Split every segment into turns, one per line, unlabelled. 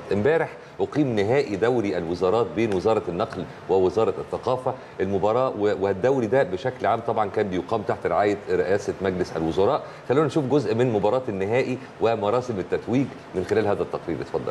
امبارح اقيم نهائي دوري الوزارات بين وزاره النقل ووزاره الثقافه المباراه و- والدوري ده بشكل عام طبعا كان بيقام تحت رعايه رئاسه مجلس الوزراء خلونا نشوف جزء من مباراه النهائي ومراسم التتويج من خلال هذا التقرير اتفضل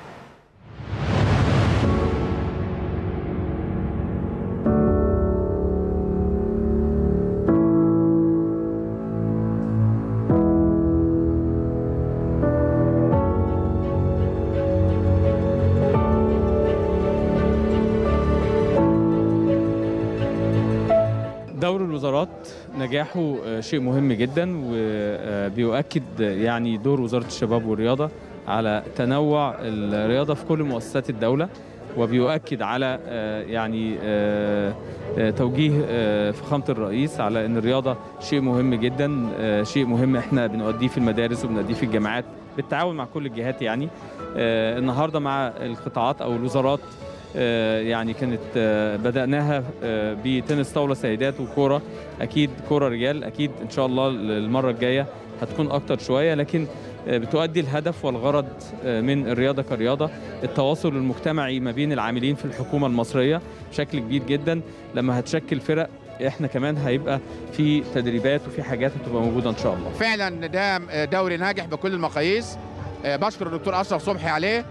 دور الوزارات نجاحه آه، شيء مهم جدا وبيؤكد يعني دور وزارة الشباب والرياضة على تنوع الرياضة في كل مؤسسات الدولة وبيؤكد على آه، يعني آه، آه، توجيه آه، فخامة الرئيس على أن الرياضة شيء مهم جدا آه، شيء مهم احنا بنؤديه في المدارس وبنؤديه في الجامعات بالتعاون مع كل الجهات يعني آه، النهارده مع القطاعات أو الوزارات آه، يعني كانت آه، بدأناها آه، بتنس طاولة سيدات وكورة أكيد كورة رجال أكيد إن شاء الله المرة الجاية هتكون أكتر شوية لكن آه، بتؤدي الهدف والغرض آه، من الرياضة كرياضة التواصل المجتمعي ما بين العاملين في الحكومة المصرية بشكل كبير جدا لما هتشكل فرق احنا كمان هيبقى في تدريبات وفي حاجات هتبقى موجودة إن شاء الله
فعلا ده دوري ناجح بكل المقاييس آه، بشكر الدكتور اشرف صبحي عليه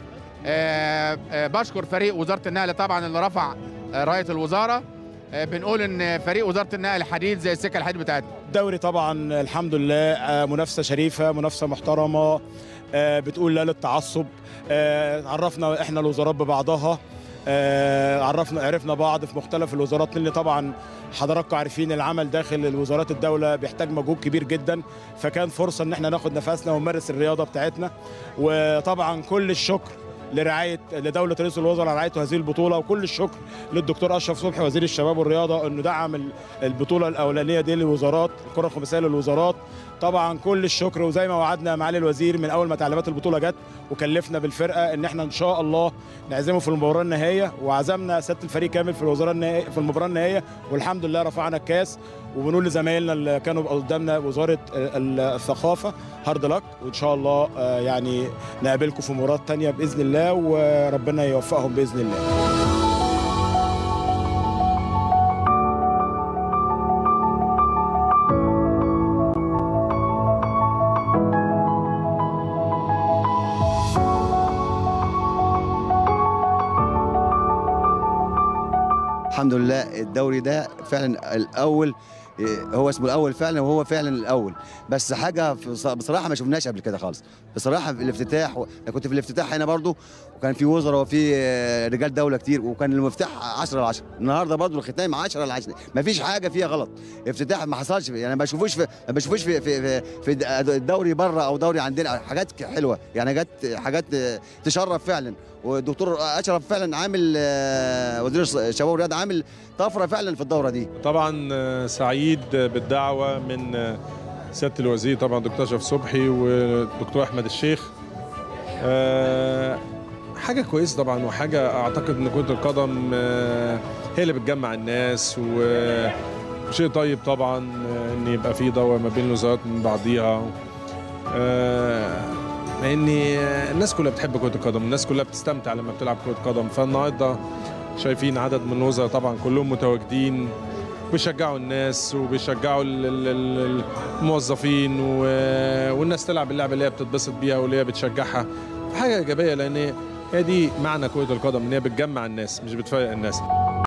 آه، آه، بشكر فريق وزاره النقل طبعا اللي رفع آه، رايه الوزاره آه، بنقول ان فريق وزاره النقل حديد زي السكه الحديد بتاعتنا
الدوري طبعا الحمد لله آه، منافسه شريفه منافسه محترمه آه، بتقول لا للتعصب آه، عرفنا احنا الوزارات ببعضها آه، عرفنا عرفنا بعض في مختلف الوزارات لان طبعا حضراتكم عارفين العمل داخل الوزارات الدوله بيحتاج مجهود كبير جدا فكان فرصه ان احنا ناخد نفسنا ونمارس الرياضه بتاعتنا وطبعا كل الشكر لرعايه لدوله رئيس الوزراء على رعايته هذه البطوله وكل الشكر للدكتور اشرف صبحي وزير الشباب والرياضه انه دعم ال- البطوله الاولانيه دي للوزارات الكره الخماسيه للوزارات طبعا كل الشكر وزي ما وعدنا معالي الوزير من اول ما تعليمات البطوله جت وكلفنا بالفرقه ان احنا ان شاء الله نعزمه في المباراه النهائيه وعزمنا سياده الفريق كامل في الوزاره النهائيه في المباراه النهائيه والحمد لله رفعنا الكاس وبنقول لزمايلنا اللي كانوا قدامنا وزاره ال- الثقافه هارد لك وان شاء الله آه، يعني نقابلكم في مباراه تانية باذن الله وربنا يوفقهم باذن الله
الحمد لله الدوري ده فعلا الاول إيه، هو اسمه الاول فعلا وهو فعلا الاول بس حاجه في- بصراحه ما شفناش قبل كده خالص بصراحه في الافتتاح و- انا كنت في الافتتاح هنا برضو وكان في وزراء وفي آه، رجال دوله كتير وكان المفتاح 10 على 10 النهارده برضو الختام 10 على 10 ما فيش حاجه فيها غلط افتتاح ما حصلش يعني ما بشوفوش في ما بشوفوش في في في, في الدوري بره او دوري عندنا حاجات حلوه يعني جت حاجات آه، تشرف فعلا والدكتور اشرف فعلا عامل آه، وزير الشباب والرياضه عامل طفره فعلا في الدوره دي
طبعا آه، سعيد بالدعوه من آه، سياده الوزير طبعا دكتور اشرف صبحي والدكتور احمد الشيخ آه، حاجه كويسه طبعا وحاجه اعتقد ان كره القدم آه، هي اللي بتجمع الناس و- وشيء طيب طبعا آه، ان يبقى في دوره ما بين الوزارات من بعضيها آه، لان آه، الناس كلها بتحب كره القدم الناس كلها بتستمتع لما بتلعب كره قدم فالنهارده شايفين عدد من الوزراء طبعا كلهم متواجدين بيشجعوا الناس وبيشجعوا ال- ال- ال- الموظفين و- والناس تلعب اللعبه اللي هي بتتبسط بيها واللي هي بتشجعها حاجه ايجابيه لان هي دي معنى كره القدم ان هي بتجمع الناس مش بتفرق الناس